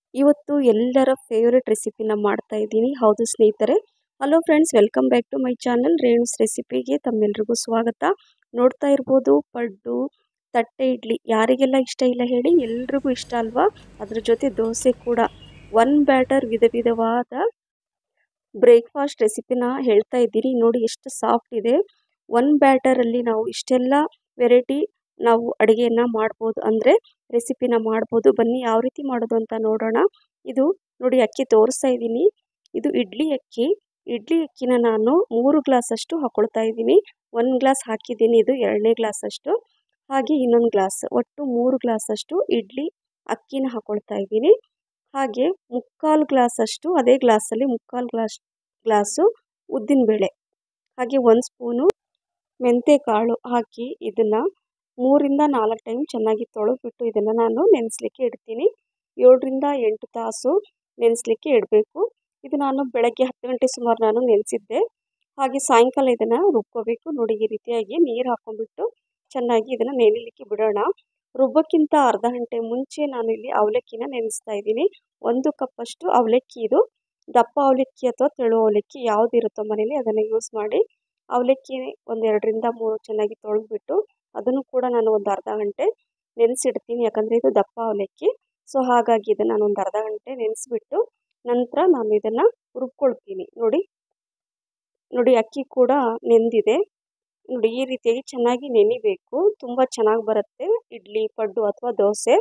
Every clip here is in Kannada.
ಇವತ್ತು ಎಲ್ಲರ ಫೇವ್ರೆಟ್ ರೆಸಿಪಿನ ಮಾಡ್ತಾ ಇದ್ದೀನಿ ಹೌದು ಸ್ನೇಹಿತರೆ hello friends welcome back to my channel Renu's ರೆಸಿಪಿಗೆ ತಮ್ಮೆಲ್ರಿಗೂ ಸ್ವಾಗತ ನೋಡ್ತಾ ಇರ್ಬೋದು ಪಡ್ಡು ತಟ್ಟೆ ಇಡ್ಲಿ ಯಾರಿಗೆಲ್ಲ ಇಷ್ಟ ಇಲ್ಲ ಹೇಳಿ ಎಲ್ರಿಗೂ ಇಷ್ಟ ಅಲ್ವಾ ಅದ್ರ ಜೊತೆ ದೋಸೆ ಕೂಡ ಒನ್ ಬ್ಯಾಟರ್ ವಿಧ ವಿಧವಾದ ಬ್ರೇಕ್ಫಾಸ್ಟ್ ರೆಸಿಪಿನ ಹೇಳ್ತಾ ಇದ್ದೀನಿ ನೋಡಿ ಎಷ್ಟು ಸಾಫ್ಟ್ ಇದೆ ಒನ್ ಬ್ಯಾಟರಲ್ಲಿ ನಾವು ಇಷ್ಟೆಲ್ಲ ವೆರೈಟಿ ನಾವು ಅಡುಗೆಯನ್ನು ಮಾಡ್ಬೋದು ಅಂದರೆ ರೆಸಿಪಿನ ಮಾಡ್ಬೋದು ಬನ್ನಿ ಯಾವ ರೀತಿ ಮಾಡೋದು ಅಂತ ನೋಡೋಣ ಇದು ನೋಡಿ ಅಕ್ಕಿ ತೋರಿಸ್ತಾ ಇದ್ದೀನಿ ಇದು ಇಡ್ಲಿ ಅಕ್ಕಿ ಇಡ್ಲಿ ಅಕ್ಕಿನ ನಾನು ಮೂರು ಗ್ಲಾಸಷ್ಟು ಹಾಕ್ಕೊಳ್ತಾ ಇದ್ದೀನಿ ಒಂದು ಗ್ಲಾಸ್ ಹಾಕಿದ್ದೀನಿ ಇದು ಎರಡನೇ ಗ್ಲಾಸಷ್ಟು ಹಾಗೆ ಇನ್ನೊಂದು ಗ್ಲಾಸ್ ಒಟ್ಟು ಮೂರು ಗ್ಲಾಸಷ್ಟು ಇಡ್ಲಿ ಅಕ್ಕಿನ ಹಾಕ್ಕೊಳ್ತಾ ಇದ್ದೀನಿ ಹಾಗೆ ಮುಕ್ಕಾಲು ಗ್ಲಾಸಷ್ಟು ಅದೇ ಗ್ಲಾಸಲ್ಲಿ ಮುಕ್ಕಾಲು ಗ್ಲಾಸ್ ಗ್ಲಾಸು ಉದ್ದಿನಬೇಳೆ ಹಾಗೆ ಒಂದು ಸ್ಪೂನು ಮೆಂತ್ಯ ಕಾಳು ಹಾಕಿ ಇದನ್ನು ಮೂರಿಂದ ನಾಲ್ಕು ಟೈಮ್ ಚೆನ್ನಾಗಿ ತೊಳೆದ್ಬಿಟ್ಟು ಇದನ್ನು ನಾನು ನೆನೆಸ್ಲಿಕ್ಕೆ ಇಡ್ತೀನಿ ಏಳರಿಂದ ಎಂಟು ತಾಸು ನೆನೆಸ್ಲಿಕ್ಕೆ ಇಡಬೇಕು ಇದು ನಾನು ಬೆಳಗ್ಗೆ ಹತ್ತು ಗಂಟೆ ಸುಮಾರು ನಾನು ನೆನೆಸಿದ್ದೆ ಹಾಗೆ ಸಾಯಂಕಾಲ ಇದನ್ನು ರುಬ್ಕೋಬೇಕು ನೋಡಿ ಈ ರೀತಿಯಾಗಿ ನೀರು ಹಾಕ್ಕೊಂಡ್ಬಿಟ್ಟು ಚೆನ್ನಾಗಿ ಇದನ್ನು ನೆನೆಲಿಕ್ಕೆ ಬಿಡೋಣ ರುಬ್ಬೋಕ್ಕಿಂತ ಅರ್ಧ ಗಂಟೆ ಮುಂಚೆ ನಾನು ಇಲ್ಲಿ ಅವಲಕ್ಕಿನ ನೆನೆಸ್ತಾ ಇದ್ದೀನಿ ಒಂದು ಕಪ್ಪಷ್ಟು ಅವಲಕ್ಕಿ ಇದು ದಪ್ಪ ಅವಲಕ್ಕಿ ಅಥವಾ ತೆಳು ಅವಲಕ್ಕಿ ಯಾವುದಿರುತ್ತೋ ಮನೇಲಿ ಅದನ್ನು ಯೂಸ್ ಮಾಡಿ ಅವಲಕ್ಕಿ ಒಂದೆರಡರಿಂದ ಮೂರು ಚೆನ್ನಾಗಿ ತೊಳೆದ್ಬಿಟ್ಟು ಅದನ್ನು ಕೂಡ ನಾನು ಒಂದು ಅರ್ಧ ಗಂಟೆ ನೆನೆಸಿಡ್ತೀನಿ ಯಾಕಂದರೆ ಇದು ದಪ್ಪ ಅವಲಕ್ಕಿ ಸೊ ಹಾಗಾಗಿ ಇದನ್ನು ನಾನು ಒಂದು ಅರ್ಧ ಗಂಟೆ ನೆನೆಸ್ಬಿಟ್ಟು ನಂತರ ನಾನು ಇದನ್ನು ರುಬ್ಕೊಳ್ತೀನಿ ನೋಡಿ ನೋಡಿ ಅಕ್ಕಿ ಕೂಡ ನೆಂದಿದೆ ನೋಡಿ ಈ ರೀತಿಯಾಗಿ ಚೆನ್ನಾಗಿ ನೆನಿಬೇಕು ತುಂಬ ಚೆನ್ನಾಗಿ ಬರುತ್ತೆ ಇಡ್ಲಿ ಪಡ್ಡು ಅಥವಾ ದೋಸೆ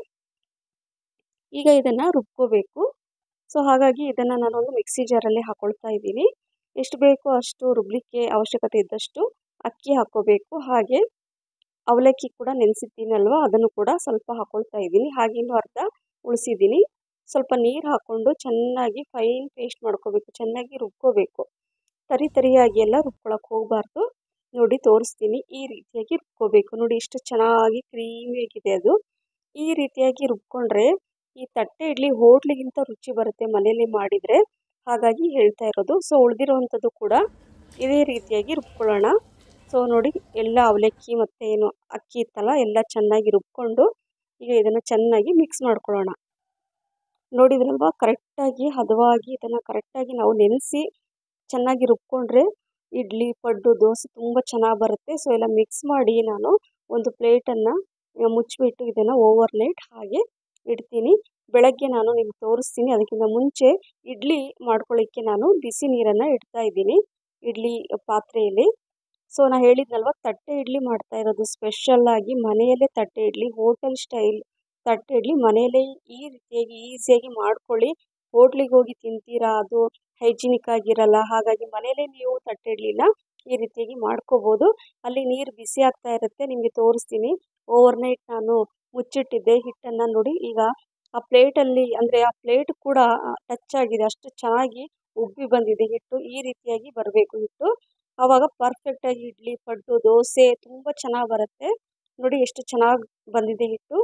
ಈಗ ಇದನ್ನು ರುಬ್ಕೋಬೇಕು ಸೊ ಹಾಗಾಗಿ ಇದನ್ನು ನಾನೊಂದು ಮಿಕ್ಸಿ ಜಾರಲ್ಲಿ ಹಾಕ್ಕೊಳ್ತಾ ಇದ್ದೀನಿ ಎಷ್ಟು ಬೇಕೋ ಅಷ್ಟು ರುಬ್ಲಿಕ್ಕೆ ಅವಶ್ಯಕತೆ ಇದ್ದಷ್ಟು ಅಕ್ಕಿ ಹಾಕ್ಕೋಬೇಕು ಹಾಗೆ ಅವಲಕ್ಕಿ ಕೂಡ ನೆನೆಸಿದ್ದೀನಲ್ವ ಅದನ್ನು ಕೂಡ ಸ್ವಲ್ಪ ಹಾಕ್ಕೊಳ್ತಾ ಇದ್ದೀನಿ ಹಾಗೆ ಇನ್ನೂ ಅರ್ಧ ಉಳಿಸಿದ್ದೀನಿ ಸ್ವಲ್ಪ ನೀರು ಹಾಕ್ಕೊಂಡು ಚೆನ್ನಾಗಿ ಫೈನ್ ಪೇಸ್ಟ್ ಮಾಡ್ಕೋಬೇಕು ಚೆನ್ನಾಗಿ ರುಬ್ಕೋಬೇಕು ತರಿ ತರಿಯಾಗಿ ಎಲ್ಲ ರುಬ್ಕೊಳಕ್ಕೆ ಹೋಗಬಾರ್ದು ನೋಡಿ ತೋರಿಸ್ತೀನಿ ಈ ರೀತಿಯಾಗಿ ರುಬ್ಕೋಬೇಕು ನೋಡಿ ಎಷ್ಟು ಚೆನ್ನಾಗಿ ಕ್ರೀಮಿಯಾಗಿದೆ ಅದು ಈ ರೀತಿಯಾಗಿ ರುಬ್ಕೊಂಡ್ರೆ ಈ ತಟ್ಟೆ ಇಡ್ಲಿ ಹೋಟ್ಲಿಗಿಂತ ರುಚಿ ಬರುತ್ತೆ ಮನೇಲಿ ಮಾಡಿದರೆ ಹಾಗಾಗಿ ಹೇಳ್ತಾ ಇರೋದು ಸೊ ಉಳಿದಿರೋವಂಥದ್ದು ಕೂಡ ಇದೇ ರೀತಿಯಾಗಿ ರುಬ್ಕೊಳ್ಳೋಣ ಸೊ ನೋಡಿ ಎಲ್ಲ ಅವಲಕ್ಕಿ ಮತ್ತು ಏನು ಅಕ್ಕಿ ಇತ್ತಲ್ಲ ಎಲ್ಲ ಚೆನ್ನಾಗಿ ರುಬ್ಕೊಂಡು ಈಗ ಇದನ್ನು ಚೆನ್ನಾಗಿ ಮಿಕ್ಸ್ ಮಾಡ್ಕೊಳ್ಳೋಣ ನೋಡಿದ್ರಲ್ವ ಕರೆಕ್ಟಾಗಿ ಹದವಾಗಿ ಇದನ್ನು ಕರೆಕ್ಟಾಗಿ ನಾವು ನೆನೆಸಿ ಚೆನ್ನಾಗಿ ರುಬ್ಕೊಂಡ್ರೆ ಇಡ್ಲಿ ಪಡ್ಡು ದೋಸೆ ತುಂಬ ಚೆನ್ನಾಗಿ ಬರುತ್ತೆ ಸೊ ಎಲ್ಲ ಮಿಕ್ಸ್ ಮಾಡಿ ನಾನು ಒಂದು ಪ್ಲೇಟನ್ನು ಮುಚ್ಚಿಬಿಟ್ಟು ಇದನ್ನು ಓವರ್ ನೈಟ್ ಹಾಗೆ ಇಡ್ತೀನಿ ಬೆಳಗ್ಗೆ ನಾನು ನಿಮ್ಗೆ ತೋರಿಸ್ತೀನಿ ಅದಕ್ಕಿಂತ ಮುಂಚೆ ಇಡ್ಲಿ ಮಾಡ್ಕೊಳ್ಳಿಕ್ಕೆ ನಾನು ಬಿಸಿ ನೀರನ್ನು ಇಡ್ತಾ ಇದ್ದೀನಿ ಇಡ್ಲಿ ಪಾತ್ರೆಯಲ್ಲಿ ಸೊ ನಾನು ಹೇಳಿದ್ನಲ್ವ ತಟ್ಟೆ ಇಡ್ಲಿ ಮಾಡ್ತಾ ಇರೋದು ಸ್ಪೆಷಲ್ಲಾಗಿ ಮನೆಯಲ್ಲೇ ತಟ್ಟೆ ಇಡ್ಲಿ ಹೋಟೆಲ್ ಸ್ಟೈಲ್ ತಟ್ಟೆ ಇಡ್ಲಿ ಮನೆಯಲ್ಲೇ ಈ ರೀತಿಯಾಗಿ ಈಸಿಯಾಗಿ ಮಾಡ್ಕೊಳ್ಳಿ ಹೋಟ್ಲಿಗೆ ಹೋಗಿ ತಿಂತೀರಾ ಅದು ಹೈಜಿನಿಕ್ ಆಗಿರಲ್ಲ ಹಾಗಾಗಿ ಮನೇಲೇ ನೀವು ತಟ್ಟೆ ಇಡ್ಲಿನ ಈ ರೀತಿಯಾಗಿ ಮಾಡ್ಕೋಬೋದು ಅಲ್ಲಿ ನೀರು ಬಿಸಿ ಆಗ್ತಾ ಇರುತ್ತೆ ನಿಮಗೆ ತೋರಿಸ್ತೀನಿ ಓವರ್ ನೈಟ್ ನಾನು ಮುಚ್ಚಿಟ್ಟಿದ್ದೆ ಹಿಟ್ಟನ್ನು ನೋಡಿ ಈಗ ಆ ಪ್ಲೇಟಲ್ಲಿ ಅಂದರೆ ಆ ಪ್ಲೇಟ್ ಕೂಡ ಟಚ್ ಆಗಿದೆ ಅಷ್ಟು ಚೆನ್ನಾಗಿ ಉಬ್ಬಿ ಬಂದಿದೆ ಹಿಟ್ಟು ಈ ರೀತಿಯಾಗಿ ಬರಬೇಕು ಹಿಟ್ಟು ಆವಾಗ ಪರ್ಫೆಕ್ಟಾಗಿ ಇಡ್ಲಿ ಪಡ್ಡು ದೋಸೆ ತುಂಬ ಚೆನ್ನಾಗಿ ಬರುತ್ತೆ ನೋಡಿ ಎಷ್ಟು ಚೆನ್ನಾಗಿ ಬಂದಿದೆ ಹಿಟ್ಟು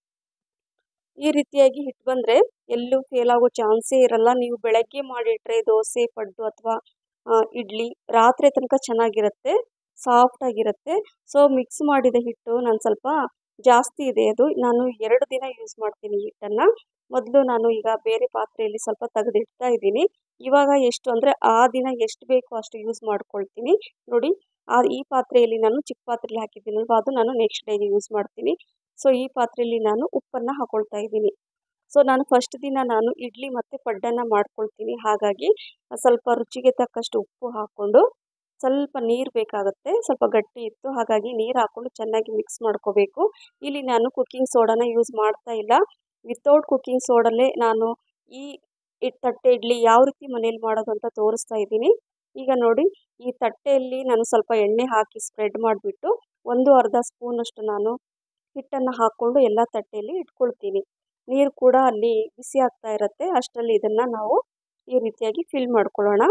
ಈ ರೀತಿಯಾಗಿ ಹಿಟ್ಟು ಬಂದರೆ ಎಲ್ಲೂ ಫೇಲ್ ಆಗೋ ಚಾನ್ಸೇ ಇರಲ್ಲ ನೀವು ಬೆಳಗ್ಗೆ ಮಾಡಿಟ್ರೆ ದೋಸೆ ಪಡ್ಡು ಅಥವಾ ಇಡ್ಲಿ ರಾತ್ರಿ ತನಕ ಚೆನ್ನಾಗಿರುತ್ತೆ ಸಾಫ್ಟಾಗಿರುತ್ತೆ ಸೊ ಮಿಕ್ಸ್ ಮಾಡಿದ ಹಿಟ್ಟು ನಾನು ಸ್ವಲ್ಪ ಜಾಸ್ತಿ ಇದೆ ಅದು ನಾನು ಎರಡು ದಿನ ಯೂಸ್ ಮಾಡ್ತೀನಿ ಹಿಟ್ಟನ್ನು ಮೊದಲು ನಾನು ಈಗ ಬೇರೆ ಪಾತ್ರೆಯಲ್ಲಿ ಸ್ವಲ್ಪ ತೆಗೆದಿಡ್ತಾ ಇದ್ದೀನಿ ಇವಾಗ ಎಷ್ಟು ಅಂದರೆ ಆ ದಿನ ಎಷ್ಟು ಬೇಕೋ ಅಷ್ಟು ಯೂಸ್ ಮಾಡ್ಕೊಳ್ತೀನಿ ನೋಡಿ ಆ ಈ ಪಾತ್ರೆಯಲ್ಲಿ ನಾನು ಚಿಕ್ಕ ಪಾತ್ರೆಯಲ್ಲಿ ಹಾಕಿದ್ದೀನಲ್ವ ಅದು ನಾನು ನೆಕ್ಸ್ಟ್ ಡೇಗೆ ಯೂಸ್ ಮಾಡ್ತೀನಿ ಸೊ ಈ ಪಾತ್ರೆಯಲ್ಲಿ ನಾನು ಉಪ್ಪನ್ನು ಹಾಕ್ಕೊಳ್ತಾ ಇದ್ದೀನಿ ಸೊ ನಾನು ಫಸ್ಟ್ ದಿನ ನಾನು ಇಡ್ಲಿ ಮತ್ತು ಪಡ್ಡನ್ನು ಮಾಡ್ಕೊಳ್ತೀನಿ ಹಾಗಾಗಿ ಸ್ವಲ್ಪ ರುಚಿಗೆ ತಕ್ಕಷ್ಟು ಉಪ್ಪು ಹಾಕ್ಕೊಂಡು ಸ್ವಲ್ಪ ನೀರು ಬೇಕಾಗುತ್ತೆ ಸ್ವಲ್ಪ ಗಟ್ಟಿ ಇತ್ತು ಹಾಗಾಗಿ ನೀರು ಹಾಕ್ಕೊಂಡು ಚೆನ್ನಾಗಿ ಮಿಕ್ಸ್ ಮಾಡ್ಕೋಬೇಕು ಇಲ್ಲಿ ನಾನು ಕುಕ್ಕಿಂಗ್ ಸೋಡಾನ ಯೂಸ್ ಮಾಡ್ತಾ ಇಲ್ಲ ವಿತೌಟ್ ಕುಕ್ಕಿಂಗ್ ಸೋಡಲ್ಲೇ ನಾನು ಈ ತಟ್ಟೆ ಇಡ್ಲಿ ಯಾವ ರೀತಿ ಮನೇಲಿ ಮಾಡೋದು ಅಂತ ತೋರಿಸ್ತಾ ಇದ್ದೀನಿ ಈಗ ನೋಡಿ ಈ ತಟ್ಟೆಯಲ್ಲಿ ನಾನು ಸ್ವಲ್ಪ ಎಣ್ಣೆ ಹಾಕಿ ಸ್ಪ್ರೆಡ್ ಮಾಡಿಬಿಟ್ಟು ಒಂದು ಅರ್ಧ ಸ್ಪೂನಷ್ಟು ನಾನು ಹಿಟ್ಟನ್ನು ಹಾಕ್ಕೊಂಡು ಎಲ್ಲ ತಟ್ಟೆಯಲ್ಲಿ ಇಟ್ಕೊಳ್ತೀನಿ ನೀರು ಕೂಡ ಅಲ್ಲಿ ಬಿಸಿ ಆಗ್ತಾ ಇರುತ್ತೆ ಅಷ್ಟರಲ್ಲಿ ಇದನ್ನು ನಾವು ಈ ರೀತಿಯಾಗಿ ಫಿಲ್ ಮಾಡ್ಕೊಳ್ಳೋಣ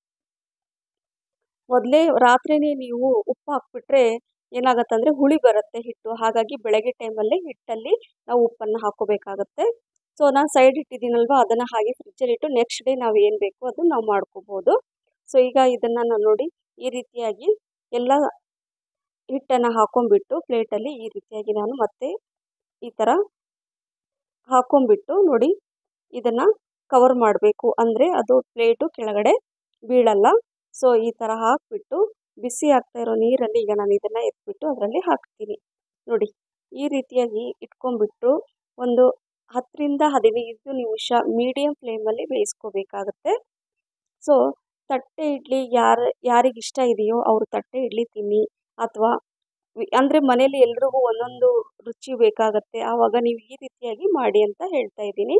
ಮೊದಲೇ ರಾತ್ರಿಯೇ ನೀವು ಉಪ್ಪು ಹಾಕ್ಬಿಟ್ರೆ ಏನಾಗತ್ತಂದರೆ ಹುಳಿ ಬರುತ್ತೆ ಹಿಟ್ಟು ಹಾಗಾಗಿ ಬೆಳಗ್ಗೆ ಟೈಮಲ್ಲೇ ಹಿಟ್ಟಲ್ಲಿ ನಾವು ಉಪ್ಪನ್ನು ಹಾಕ್ಕೋಬೇಕಾಗತ್ತೆ ಸೊ ನಾನು ಸೈಡ್ ಇಟ್ಟಿದ್ದೀನಲ್ವ ಅದನ್ನು ಹಾಗೆ ಫ್ರಿಜ್ಜಲ್ಲಿ ಇಟ್ಟು ನೆಕ್ಸ್ಟ್ ಡೇ ನಾವು ಏನು ಬೇಕು ಅದು ನಾವು ಮಾಡ್ಕೋಬೋದು ಸೊ ಈಗ ಇದನ್ನು ನಾನು ನೋಡಿ ಈ ರೀತಿಯಾಗಿ ಎಲ್ಲ ಹಿಟ್ಟನ್ನು ಹಾಕ್ಕೊಂಬಿಟ್ಟು ಪ್ಲೇಟಲ್ಲಿ ಈ ರೀತಿಯಾಗಿ ನಾನು ಮತ್ತೆ ಈ ಥರ ಹಾಕ್ಕೊಂಬಿಟ್ಟು ನೋಡಿ ಇದನ್ನು ಕವರ್ ಮಾಡಬೇಕು ಅಂದರೆ ಅದು ಪ್ಲೇಟು ಕೆಳಗಡೆ ಬೀಳಲ್ಲ ಸೊ ಈ ಥರ ಹಾಕಿಬಿಟ್ಟು ಬಿಸಿ ಆಗ್ತಾ ಇರೋ ನೀರಲ್ಲಿ ಈಗ ನಾನು ಇದನ್ನು ಎತ್ಬಿಟ್ಟು ಅದರಲ್ಲಿ ಹಾಕ್ತೀನಿ ನೋಡಿ ಈ ರೀತಿಯಾಗಿ ಇಟ್ಕೊಂಡ್ಬಿಟ್ಟು ಒಂದು ಹತ್ತರಿಂದ ಹದಿನೈದು ನಿಮಿಷ ಮೀಡಿಯಮ್ ಫ್ಲೇಮಲ್ಲಿ ಬೇಯಿಸ್ಕೋಬೇಕಾಗತ್ತೆ ಸೊ ತಟ್ಟೆ ಇಡ್ಲಿ ಯಾರು ಯಾರಿಗೆ ಇಷ್ಟ ಇದೆಯೋ ಅವರು ತಟ್ಟೆ ಇಡ್ಲಿ ತಿನ್ನಿ ಅಥವಾ ಅಂದರೆ ಮನೇಲಿ ಎಲ್ರಿಗೂ ಒಂದೊಂದು ರುಚಿ ಬೇಕಾಗತ್ತೆ ಆವಾಗ ನೀವು ಈ ರೀತಿಯಾಗಿ ಮಾಡಿ ಅಂತ ಹೇಳ್ತಾ ಇದ್ದೀನಿ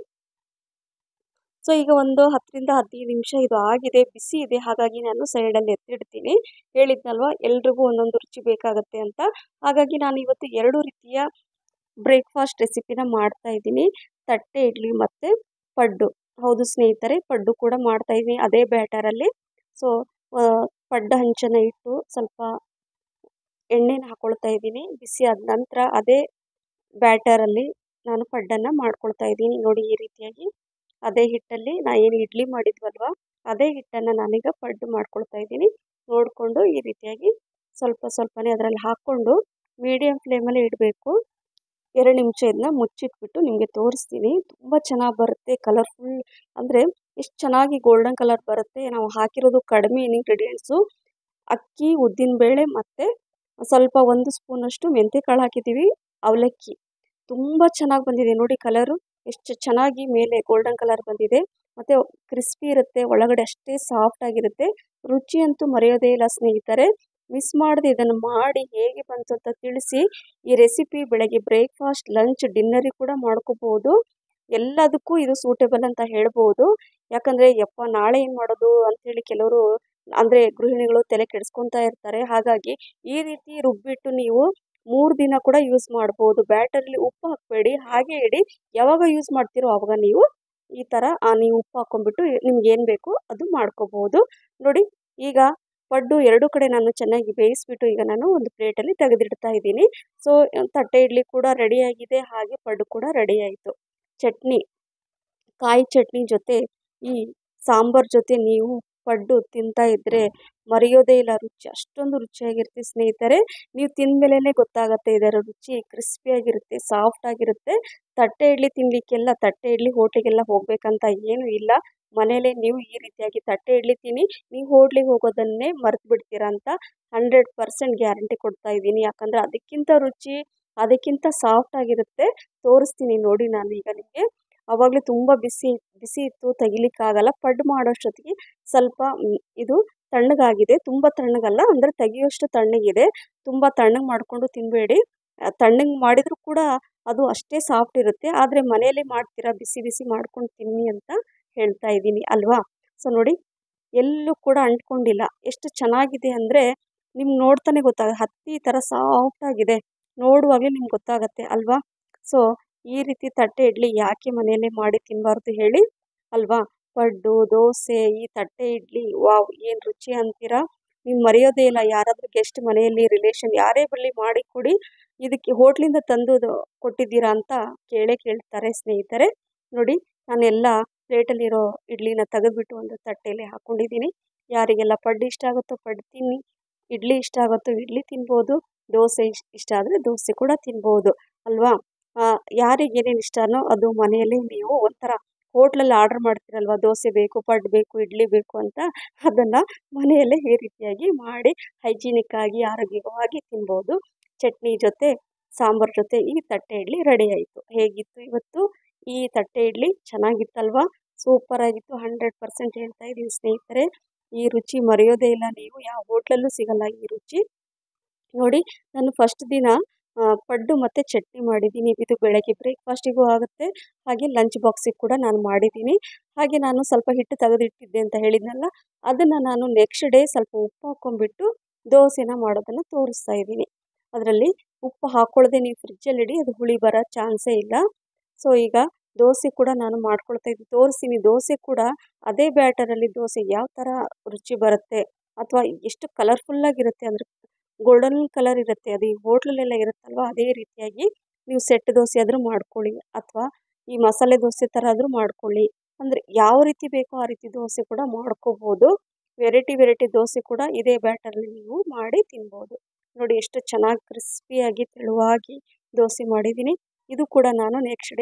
ಸೊ ಈಗ ಒಂದು ಹತ್ತರಿಂದ ಹದಿನೈದು ನಿಮಿಷ ಇದು ಆಗಿದೆ ಬಿಸಿ ಇದೆ ಹಾಗಾಗಿ ನಾನು ಸೈಡಲ್ಲಿ ಎತ್ತಿಡ್ತೀನಿ ಹೇಳಿದ್ನಲ್ವ ಎಲ್ರಿಗೂ ಒಂದೊಂದು ರುಚಿ ಬೇಕಾಗತ್ತೆ ಅಂತ ಹಾಗಾಗಿ ನಾನು ಇವತ್ತು ಎರಡು ರೀತಿಯ ಬ್ರೇಕ್ಫಾಸ್ಟ್ ರೆಸಿಪಿನ ಮಾಡ್ತಾ ಇದ್ದೀನಿ ತಟ್ಟೆ ಇಡ್ಲಿ ಮತ್ತು ಪಡ್ಡು ಹೌದು ಸ್ನೇಹಿತರೆ ಪಡ್ಡು ಕೂಡ ಮಾಡ್ತಾ ಇದ್ದೀನಿ ಅದೇ ಬ್ಯಾಟರಲ್ಲಿ ಸೊ ಪಡ್ಡು ಹಂಚನ್ನು ಇಟ್ಟು ಸ್ವಲ್ಪ ಎಣ್ಣೆನ ಹಾಕ್ಕೊಳ್ತಾ ಇದ್ದೀನಿ ಬಿಸಿ ಆದ ನಂತರ ಅದೇ ಬ್ಯಾಟರಲ್ಲಿ ನಾನು ಪಡ್ಡನ್ನು ಮಾಡ್ಕೊಳ್ತಾ ಇದ್ದೀನಿ ನೋಡಿ ಈ ರೀತಿಯಾಗಿ ಅದೇ ಹಿಟ್ಟಲ್ಲಿ ನಾ ಏನು ಇಡ್ಲಿ ಮಾಡಿದ್ವಲ್ವ ಅದೇ ಹಿಟ್ಟನ್ನು ನಾನೀಗ ಪಡ್ಡು ಮಾಡ್ಕೊಳ್ತಾ ಇದ್ದೀನಿ ನೋಡಿಕೊಂಡು ಈ ರೀತಿಯಾಗಿ ಸ್ವಲ್ಪ ಸ್ವಲ್ಪನೇ ಅದರಲ್ಲಿ ಹಾಕ್ಕೊಂಡು ಮೀಡಿಯಮ್ ಫ್ಲೇಮಲ್ಲಿ ಇಡಬೇಕು ಎರಡು ನಿಮಿಷ ಇದನ್ನ ಮುಚ್ಚಿಟ್ಬಿಟ್ಟು ನಿಮಗೆ ತೋರಿಸ್ತೀನಿ ತುಂಬ ಚೆನ್ನಾಗಿ ಬರುತ್ತೆ ಕಲರ್ಫುಲ್ ಅಂದರೆ ಎಷ್ಟು ಚೆನ್ನಾಗಿ ಗೋಲ್ಡನ್ ಕಲರ್ ಬರುತ್ತೆ ನಾವು ಹಾಕಿರೋದು ಕಡಿಮೆ ಇಂಗ್ರೀಡಿಯೆಂಟ್ಸು ಅಕ್ಕಿ ಉದ್ದಿನಬೇಳೆ ಮತ್ತು ಸ್ವಲ್ಪ ಒಂದು ಸ್ಪೂನಷ್ಟು ಮೆಂತ್ಯಕಾಳು ಹಾಕಿದ್ದೀವಿ ಅವಲಕ್ಕಿ ತುಂಬ ಚೆನ್ನಾಗಿ ಬಂದಿದೆ ನೋಡಿ ಕಲರು ಎಷ್ಟು ಚೆನ್ನಾಗಿ ಮೇಲೆ ಗೋಲ್ಡನ್ ಕಲರ್ ಬಂದಿದೆ ಮತ್ತು ಕ್ರಿಸ್ಪಿ ಇರುತ್ತೆ ಒಳಗಡೆ ಅಷ್ಟೇ ಸಾಫ್ಟಾಗಿರುತ್ತೆ ರುಚಿ ಅಂತೂ ಮರೆಯೋದೇ ಇಲ್ಲ ಸ್ನೇಹಿತರೆ ಮಿಸ್ ಮಾಡದೆ ಇದನ್ನು ಮಾಡಿ ಹೇಗೆ ಬಂತು ಅಂತ ತಿಳಿಸಿ ಈ ರೆಸಿಪಿ ಬೆಳಗ್ಗೆ ಬ್ರೇಕ್ಫಾಸ್ಟ್ ಲಂಚ್ ಡಿನ್ನರಿಗೆ ಕೂಡ ಮಾಡ್ಕೋಬೋದು ಎಲ್ಲದಕ್ಕೂ ಇದು ಸೂಟೇಬಲ್ ಅಂತ ಹೇಳ್ಬೋದು ಯಾಕಂದರೆ ಯಪ್ಪ ನಾಳೆ ಏನು ಮಾಡೋದು ಅಂಥೇಳಿ ಕೆಲವರು ಅಂದರೆ ಗೃಹಿಣಿಗಳು ತಲೆ ಕೆಡಿಸ್ಕೊತಾ ಇರ್ತಾರೆ ಹಾಗಾಗಿ ಈ ರೀತಿ ರುಬ್ಬಿಟ್ಟು ನೀವು ಮೂರು ದಿನ ಕೂಡ ಯೂಸ್ ಮಾಡ್ಬೋದು ಬ್ಯಾಟರಲ್ಲಿ ಉಪ್ಪು ಹಾಕಬೇಡಿ ಹಾಗೆ ಇಡಿ ಯಾವಾಗ ಯೂಸ್ ಮಾಡ್ತೀರೋ ಆವಾಗ ನೀವು ಈ ಥರ ನೀವು ಉಪ್ಪು ಹಾಕ್ಕೊಂಬಿಟ್ಟು ನಿಮ್ಗೆ ಏನು ಬೇಕು ಅದು ಮಾಡ್ಕೋಬೋದು ನೋಡಿ ಈಗ ಪಡ್ಡು ಎರಡು ಕಡೆ ನಾನು ಚೆನ್ನಾಗಿ ಬೇಯಿಸ್ಬಿಟ್ಟು ಈಗ ನಾನು ಒಂದು ಪ್ಲೇಟಲ್ಲಿ ತೆಗೆದಿಡ್ತಾ ಇದ್ದೀನಿ ಸೊ ತಟ್ಟೆ ಇಡ್ಲಿ ಕೂಡ ರೆಡಿಯಾಗಿದೆ ಹಾಗೆ ಪಡ್ಡು ಕೂಡ ರೆಡಿ ಆಯಿತು ಚಟ್ನಿ ಕಾಯಿ ಚಟ್ನಿ ಜೊತೆ ಈ ಸಾಂಬಾರು ಜೊತೆ ನೀವು ಪಡ್ಡು ತಿಂತಾ ಇದ್ದರೆ ಮರೆಯೋದೇ ಇಲ್ಲ ರುಚಿ ಅಷ್ಟೊಂದು ರುಚಿಯಾಗಿರುತ್ತೆ ಸ್ನೇಹಿತರೆ ನೀವು ತಿಂದಮೇಲೆ ಗೊತ್ತಾಗುತ್ತೆ ಇದರ ರುಚಿ ಕ್ರಿಸ್ಪಿಯಾಗಿರುತ್ತೆ ಸಾಫ್ಟಾಗಿರುತ್ತೆ ತಟ್ಟೆ ಇಡ್ಲಿ ತಿನ್ನಲಿಕ್ಕೆಲ್ಲ ತಟ್ಟೆ ಇಡ್ಲಿ ಹೋಟೆಗೆಲ್ಲ ಹೋಗಬೇಕಂತ ಏನೂ ಇಲ್ಲ ಮನೇಲೇ ನೀವು ಈ ರೀತಿಯಾಗಿ ತಟ್ಟೆ ಇಡ್ಲಿ ತಿನ್ನಿ ನೀವು ಹೋಟ್ಲಿಗೆ ಹೋಗೋದನ್ನೇ ಮರ್ತು ಬಿಡ್ತೀರಾ ಅಂತ ಹಂಡ್ರೆಡ್ ಪರ್ಸೆಂಟ್ ಗ್ಯಾರಂಟಿ ಕೊಡ್ತಾ ಇದ್ದೀನಿ ಯಾಕಂದರೆ ಅದಕ್ಕಿಂತ ರುಚಿ ಅದಕ್ಕಿಂತ ಸಾಫ್ಟಾಗಿರುತ್ತೆ ತೋರಿಸ್ತೀನಿ ನೋಡಿ ನಾನು ಈಗ ನಿಮಗೆ ಆವಾಗಲೇ ತುಂಬ ಬಿಸಿ ಬಿಸಿ ಇತ್ತು ತೆಗಿಲಿಕ್ಕಾಗಲ್ಲ ಪಡ್ಡು ಮಾಡೋಷ್ಟೊತ್ತಿಗೆ ಸ್ವಲ್ಪ ಇದು ತಣ್ಣಗಾಗಿದೆ ತುಂಬ ತಣ್ಣಗಲ್ಲ ಅಂದರೆ ತೆಗಿಯೋಷ್ಟು ತಣ್ಣಗಿದೆ ತುಂಬ ತಣ್ಣಗೆ ಮಾಡಿಕೊಂಡು ತಿನ್ನಬೇಡಿ ತಣ್ಣಗೆ ಮಾಡಿದರೂ ಕೂಡ ಅದು ಅಷ್ಟೇ ಸಾಫ್ಟ್ ಇರುತ್ತೆ ಆದರೆ ಮನೆಯಲ್ಲೇ ಮಾಡ್ತೀರಾ ಬಿಸಿ ಬಿಸಿ ಮಾಡ್ಕೊಂಡು ತಿನ್ನಿ ಅಂತ ಹೇಳ್ತಾ ಇದ್ದೀನಿ ಅಲ್ವಾ ಸೊ ನೋಡಿ ಎಲ್ಲೂ ಕೂಡ ಅಂಟ್ಕೊಂಡಿಲ್ಲ ಎಷ್ಟು ಚೆನ್ನಾಗಿದೆ ಅಂದರೆ ನಿಮ್ಗೆ ನೋಡ್ತಾನೆ ಗೊತ್ತಾಗ ಹತ್ತಿ ಥರ ಸಾಫ್ಟಾಗಿದೆ ನೋಡುವಾಗಲೇ ನಿಮ್ಗೆ ಗೊತ್ತಾಗತ್ತೆ ಅಲ್ವಾ ಸೊ ಈ ರೀತಿ ತಟ್ಟೆ ಇಡ್ಲಿ ಯಾಕೆ ಮನೆಯಲ್ಲೇ ಮಾಡಿ ತಿನ್ನಬಾರ್ದು ಹೇಳಿ ಅಲ್ವಾ ಪಡ್ಡು ದೋಸೆ ಈ ತಟ್ಟೆ ಇಡ್ಲಿ ವಾವ್ ಏನು ರುಚಿ ಅಂತೀರಾ ನೀವು ಮರೆಯೋದೇ ಇಲ್ಲ ಯಾರಾದರೂ ಗೆಸ್ಟ್ ಮನೆಯಲ್ಲಿ ರಿಲೇಷನ್ ಯಾರೇ ಬರಲಿ ಮಾಡಿ ಕೊಡಿ ಇದಕ್ಕೆ ಹೋಟ್ಲಿಂದ ತಂದು ಕೊಟ್ಟಿದ್ದೀರಾ ಅಂತ ಕೇಳೇ ಕೇಳ್ತಾರೆ ಸ್ನೇಹಿತರೆ ನೋಡಿ ನಾನೆಲ್ಲ ಪ್ಲೇಟಲ್ಲಿರೋ ಇಡ್ಲಿನ ತೆಗೆದ್ಬಿಟ್ಟು ಒಂದು ತಟ್ಟೆಯಲ್ಲಿ ಹಾಕ್ಕೊಂಡಿದ್ದೀನಿ ಯಾರಿಗೆಲ್ಲ ಪಡ್ಡು ಇಷ್ಟ ಆಗುತ್ತೋ ಪಡ್ಡು ತಿನ್ನಿ ಇಡ್ಲಿ ಇಷ್ಟ ಆಗುತ್ತೋ ಇಡ್ಲಿ ತಿನ್ಬೋದು ದೋಸೆ ಇಷ್ಟ ಆದರೆ ದೋಸೆ ಕೂಡ ತಿನ್ಬೋದು ಅಲ್ವಾ ಯಾರಿಗೆ ಏನೇನು ಇಷ್ಟನೋ ಅದು ಮನೆಯಲ್ಲೇ ನೀವು ಒಂಥರ ಹೋಟ್ಲಲ್ಲಿ ಆರ್ಡ್ರ್ ಮಾಡ್ತೀರಲ್ವ ದೋಸೆ ಬೇಕು ಪಡ್ಡು ಬೇಕು ಇಡ್ಲಿ ಬೇಕು ಅಂತ ಅದನ್ನು ಮನೆಯಲ್ಲೇ ಈ ರೀತಿಯಾಗಿ ಮಾಡಿ ಹೈಜೀನಿಕ್ಕಾಗಿ ಆರೋಗ್ಯವಾಗಿ ತಿನ್ಬೋದು ಚಟ್ನಿ ಜೊತೆ ಸಾಂಬಾರು ಜೊತೆ ಈ ತಟ್ಟೆ ಇಡ್ಲಿ ರೆಡಿ ಆಯಿತು ಹೇಗಿತ್ತು ಇವತ್ತು ಈ ತಟ್ಟೆ ಇಡ್ಲಿ ಚೆನ್ನಾಗಿತ್ತಲ್ವಾ ಸೂಪರಾಗಿತ್ತು ಹಂಡ್ರೆಡ್ ಪರ್ಸೆಂಟ್ ಹೇಳ್ತಾ ಇದ್ದೀನಿ ಸ್ನೇಹಿತರೆ ಈ ರುಚಿ ಮರೆಯೋದೇ ಇಲ್ಲ ನೀವು ಯಾವ ಹೋಟ್ಲಲ್ಲೂ ಸಿಗಲ್ಲ ಈ ರುಚಿ ನೋಡಿ ನಾನು ಫಸ್ಟ್ ದಿನ ಪಡ್ಡು ಮತ್ತು ಚಟ್ನಿ ಮಾಡಿದ್ದೀನಿ ಇದು ಬೆಳಗ್ಗೆ ಬ್ರೇಕ್ಫಾಸ್ಟಿಗೂ ಆಗುತ್ತೆ ಹಾಗೆ ಲಂಚ್ ಬಾಕ್ಸಿಗೆ ಕೂಡ ನಾನು ಮಾಡಿದ್ದೀನಿ ಹಾಗೆ ನಾನು ಸ್ವಲ್ಪ ಹಿಟ್ಟು ತೆಗೆದಿಟ್ಟಿದ್ದೆ ಅಂತ ಹೇಳಿದ್ನಲ್ಲ ಅದನ್ನು ನಾನು ನೆಕ್ಸ್ಟ್ ಡೇ ಸ್ವಲ್ಪ ಉಪ್ಪು ಹಾಕ್ಕೊಂಬಿಟ್ಟು ದೋಸೆನ ಮಾಡೋದನ್ನು ತೋರಿಸ್ತಾ ಇದ್ದೀನಿ ಅದರಲ್ಲಿ ಉಪ್ಪು ಹಾಕ್ಕೊಳ್ದೆ ನೀವು ಫ್ರಿಜ್ಜಲ್ಲಿ ಇಡಿ ಅದು ಹುಳಿ ಬರೋ ಚಾನ್ಸೇ ಇಲ್ಲ ಸೊ ಈಗ ದೋಸೆ ಕೂಡ ನಾನು ಮಾಡ್ಕೊಳ್ತಾ ಇದ್ದೀನಿ ತೋರಿಸ್ತೀನಿ ದೋಸೆ ಕೂಡ ಅದೇ ಬ್ಯಾಟರಲ್ಲಿ ದೋಸೆ ಯಾವ ಥರ ರುಚಿ ಬರುತ್ತೆ ಅಥವಾ ಎಷ್ಟು ಕಲರ್ಫುಲ್ಲಾಗಿರುತ್ತೆ ಅಂದರೆ ಗೋಲ್ಡನ್ ಕಲರ್ ಇರುತ್ತೆ ಅದು ಈ ಹೋಟ್ಲಲ್ಲೆಲ್ಲ ಇರುತ್ತಲ್ವ ಅದೇ ರೀತಿಯಾಗಿ ನೀವು ಸೆಟ್ ದೋಸೆ ಆದರೂ ಮಾಡ್ಕೊಳ್ಳಿ ಅಥವಾ ಈ ಮಸಾಲೆ ದೋಸೆ ಥರ ಆದರೂ ಮಾಡ್ಕೊಳ್ಳಿ ಅಂದರೆ ಯಾವ ರೀತಿ ಬೇಕೋ ಆ ರೀತಿ ದೋಸೆ ಕೂಡ ಮಾಡ್ಕೋಬೋದು ವೆರೈಟಿ ವೆರೈಟಿ ದೋಸೆ ಕೂಡ ಇದೇ ಬ್ಯಾಟರಲ್ಲಿ ನೀವು ಮಾಡಿ ತಿನ್ಬೋದು ನೋಡಿ ಎಷ್ಟು ಚೆನ್ನಾಗಿ ಕ್ರಿಸ್ಪಿಯಾಗಿ ತೆಳುವಾಗಿ ದೋಸೆ ಮಾಡಿದ್ದೀನಿ ಇದು ಕೂಡ ನಾನು ನೆಕ್ಸ್ಟ್ ಡೇ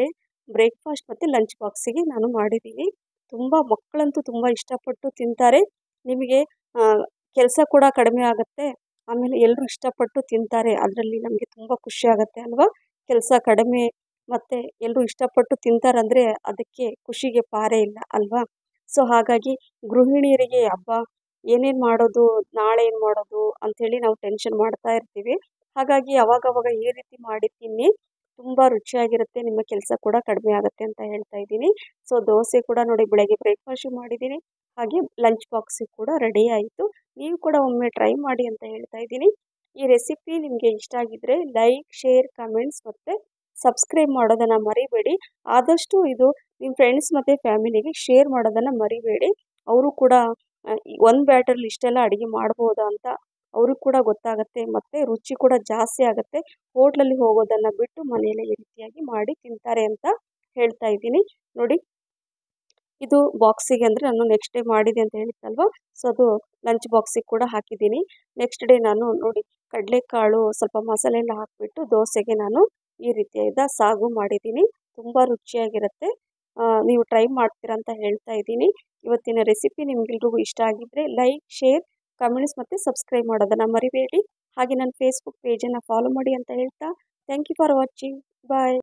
ಬ್ರೇಕ್ಫಾಸ್ಟ್ ಮತ್ತು ಲಂಚ್ ಬಾಕ್ಸಿಗೆ ನಾನು ಮಾಡಿದ್ದೀನಿ ತುಂಬ ಮಕ್ಕಳಂತೂ ತುಂಬ ಇಷ್ಟಪಟ್ಟು ತಿಂತಾರೆ ನಿಮಗೆ ಕೆಲಸ ಕೂಡ ಕಡಿಮೆ ಆಗುತ್ತೆ ಆಮೇಲೆ ಎಲ್ಲರೂ ಇಷ್ಟಪಟ್ಟು ತಿಂತಾರೆ ಅದರಲ್ಲಿ ನಮಗೆ ತುಂಬ ಖುಷಿ ಆಗುತ್ತೆ ಅಲ್ವಾ ಕೆಲಸ ಕಡಿಮೆ ಮತ್ತು ಎಲ್ಲರೂ ಇಷ್ಟಪಟ್ಟು ತಿಂತಾರಂದರೆ ಅದಕ್ಕೆ ಖುಷಿಗೆ ಪಾರೇ ಇಲ್ಲ ಅಲ್ವಾ ಸೊ ಹಾಗಾಗಿ ಗೃಹಿಣಿಯರಿಗೆ ಹಬ್ಬ ಏನೇನು ಮಾಡೋದು ನಾಳೆ ಏನು ಮಾಡೋದು ಅಂಥೇಳಿ ನಾವು ಟೆನ್ಷನ್ ಮಾಡ್ತಾ ಇರ್ತೀವಿ ಹಾಗಾಗಿ ಅವಾಗವಾಗ ಈ ರೀತಿ ಮಾಡಿ ತಿನ್ನಿ ತುಂಬ ರುಚಿಯಾಗಿರುತ್ತೆ ನಿಮ್ಮ ಕೆಲಸ ಕೂಡ ಕಡಿಮೆ ಆಗುತ್ತೆ ಅಂತ ಹೇಳ್ತಾ ಇದ್ದೀನಿ ಸೊ ದೋಸೆ ಕೂಡ ನೋಡಿ ಬೆಳಗ್ಗೆ ಬ್ರೇಕ್ಫಾಸ್ಟು ಮಾಡಿದ್ದೀನಿ ಹಾಗೆ ಲಂಚ್ ಬಾಕ್ಸಿಗೆ ಕೂಡ ರೆಡಿ ಆಯಿತು ನೀವು ಕೂಡ ಒಮ್ಮೆ ಟ್ರೈ ಮಾಡಿ ಅಂತ ಹೇಳ್ತಾ ಇದ್ದೀನಿ ಈ ರೆಸಿಪಿ ನಿಮಗೆ ಇಷ್ಟ ಆಗಿದ್ದರೆ ಲೈಕ್ ಶೇರ್ ಕಮೆಂಟ್ಸ್ ಮತ್ತು ಸಬ್ಸ್ಕ್ರೈಬ್ ಮಾಡೋದನ್ನು ಮರಿಬೇಡಿ ಆದಷ್ಟು ಇದು ನಿಮ್ಮ ಫ್ರೆಂಡ್ಸ್ ಮತ್ತು ಫ್ಯಾಮಿಲಿಗೆ ಶೇರ್ ಮಾಡೋದನ್ನು ಮರಿಬೇಡಿ ಅವರು ಕೂಡ ಒಂದು ಬ್ಯಾಟರ್ಲಿ ಇಷ್ಟೆಲ್ಲ ಅಡುಗೆ ಮಾಡ್ಬೋದಾ ಅಂತ ಅವ್ರಿಗೆ ಕೂಡ ಗೊತ್ತಾಗುತ್ತೆ ಮತ್ತು ರುಚಿ ಕೂಡ ಜಾಸ್ತಿ ಆಗುತ್ತೆ ಹೋಟ್ಲಲ್ಲಿ ಹೋಗೋದನ್ನು ಬಿಟ್ಟು ಮನೆಯಲ್ಲೇ ಈ ರೀತಿಯಾಗಿ ಮಾಡಿ ತಿಂತಾರೆ ಅಂತ ಹೇಳ್ತಾ ಇದ್ದೀನಿ ನೋಡಿ ಇದು ಬಾಕ್ಸಿಗೆ ಅಂದರೆ ನಾನು ನೆಕ್ಸ್ಟ್ ಡೇ ಮಾಡಿದೆ ಅಂತ ಹೇಳಿದ್ದಲ್ವ ಸೊ ಅದು ಲಂಚ್ ಬಾಕ್ಸಿಗೆ ಕೂಡ ಹಾಕಿದ್ದೀನಿ ನೆಕ್ಸ್ಟ್ ಡೇ ನಾನು ನೋಡಿ ಕಡಲೆಕಾಳು ಸ್ವಲ್ಪ ಮಸಾಲೆ ಎಲ್ಲ ಹಾಕಿಬಿಟ್ಟು ದೋಸೆಗೆ ನಾನು ಈ ರೀತಿಯಾದ ಸಾಗು ಮಾಡಿದ್ದೀನಿ ತುಂಬ ರುಚಿಯಾಗಿರುತ್ತೆ ನೀವು ಟ್ರೈ ಮಾಡ್ತೀರಾ ಅಂತ ಹೇಳ್ತಾ ಇದ್ದೀನಿ ಇವತ್ತಿನ ರೆಸಿಪಿ ನಿಮಗೆಲ್ರಿಗೂ ಇಷ್ಟ ಆಗಿದ್ದರೆ ಲೈಕ್ ಶೇರ್ ಕಮೆಂಟ್ಸ್ ಮತ್ತು ಸಬ್ಸ್ಕ್ರೈಬ್ ಮಾಡೋದನ್ನು ಮರಿಬೇಡಿ ಹಾಗೆ ನನ್ನ ಫೇಸ್ಬುಕ್ ಪೇಜನ್ನು ಫಾಲೋ ಮಾಡಿ ಅಂತ ಹೇಳ್ತಾ thank you for watching bye